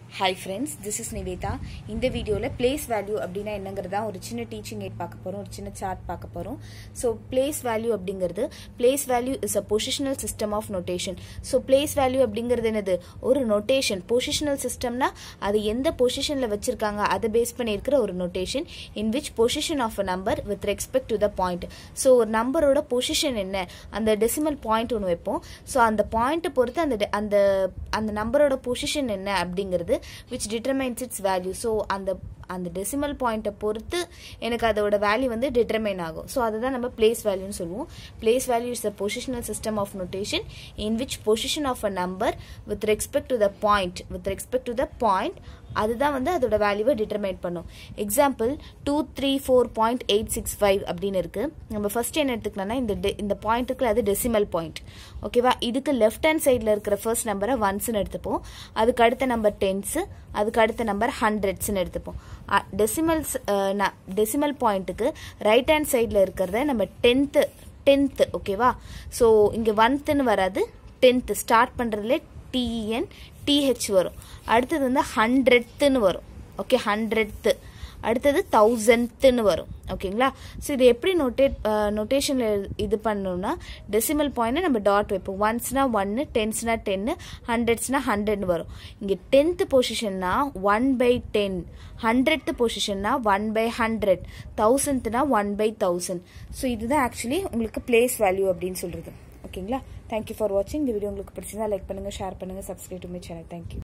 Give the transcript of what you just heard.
hi friends this is Nivetha இந்த வீடியோவில் place value அப்படின்னா என்னங்கிறதா ஒரு சின்ன டீச்சிங் எய்ட் பார்க்க போகிறோம் ஒரு சின்ன சார்ட் பார்க்க போகிறோம் ஸோ பிளேஸ் வேல்யூ அப்படிங்கிறது place value is a positional system of notation so place value அப்படிங்கிறது என்னது ஒரு நோட்டேஷன் பொசிஷனல் சிஸ்டம்னா அது எந்த பொசிஷனில் வச்சிருக்காங்க அதை பேஸ் பண்ணியிருக்கிற ஒரு notation in which position of a number with respect to the point so ஒரு நம்பரோட பொசிஷன் என்ன அந்த டெசிமல் பாயிண்ட் ஒன்று வைப்போம் ஸோ அந்த பாயிண்ட்டை பொறுத்து அந்த de- அந்த அந்த நம்பரோட பொசிஷன் என்ன அப்படிங்கிறது which determines its value so அந்த அந்த டெசிமல் பாயிண்ட்டை பொறுத்து எனக்கு அதோட வேல்யூ வந்து டிட்டர்மைன் ஆகும் ஸோ அதுதான் நம்ம பிளேஸ் வேல்யூன்னு சொல்லுவோம் place value is the positional system of notation in which position of a number with respect to the point with respect to the point அதுதான் வந்து அதோட வேல்யூவை டிட்டர்மைன் பண்ணும் example two three four point eight six five அப்படின்னு இருக்கு நம்ம first என்ன எடுத்துக்கலாம்னா இந்த de- இந்த பாயிண்ட் இருக்குல்ல அது டெசிமல் பாயிண்ட் ஓகேவா இதுக்கு லெஃப்ட் ஹேண்ட் சைடில் இருக்கிற ஃபர்ஸ்ட் நம்பரை ஒன்ஸ்னு எடுத்துப்போம் அதுக்கு அடுத்த நம்பர் டென்ஸ் அதுக்கு அடுத்த நம்பர் ஹண்ட்ரட்ஸ்னு எடுத்துப்போம் டெசிமல்ஸ் டெசிமல் பாயிண்ட்டுக்கு ரைட் ஹேண்ட் சைடில் இருக்கிறத நம்ம டென்த்து டென்த்து ஓகேவா ஸோ இங்கே ஒன்த்துன்னு வராது டென்த்து ஸ்டார்ட் பண்ணுறதுல டிஎன் டிஹெச் வரும் அடுத்தது வந்து ஹண்ட்ரட்த்துன்னு வரும் ஓகே ஹண்ட்ரட்த்து அடுத்தது தௌசண்ட்த்துன்னு வரும் ஓகேங்களா ஸோ இது எப்படி நோட்டேட் நோட்டேஷனில் இது பண்ணணும்னா டெசிமல் பாயிண்ட் நம்ம டாட் வைப்போம் ஒன்ஸ்னா ஒன்று டென்ஸ்னா டென்னு ஹண்ட்ரட்ஸ்னா ஹண்ட்ரட்னு வரும் இங்கே டென்த்து பொசிஷன்னா ஒன் பை டென் ஹண்ட்ரட்த்து பொசிஷன்னா ஒன் பை ஹண்ட்ரட் தௌசண்ட்னா ஒன் பை தௌசண்ட் ஸோ இதுதான் ஆக்சுவலி உங்களுக்கு பிளேஸ் வேல்யூ அப்படின்னு சொல்கிறது ஓகேங்களா தேங்க்யூ ஃபார் வாட்சிங் இந்த வீடியோ உங்களுக்கு பிடிச்சிருந்தா லைக் பண்ணுங்கள் ஷேர் பண்ணுங்கள் subscribe to my channel thank you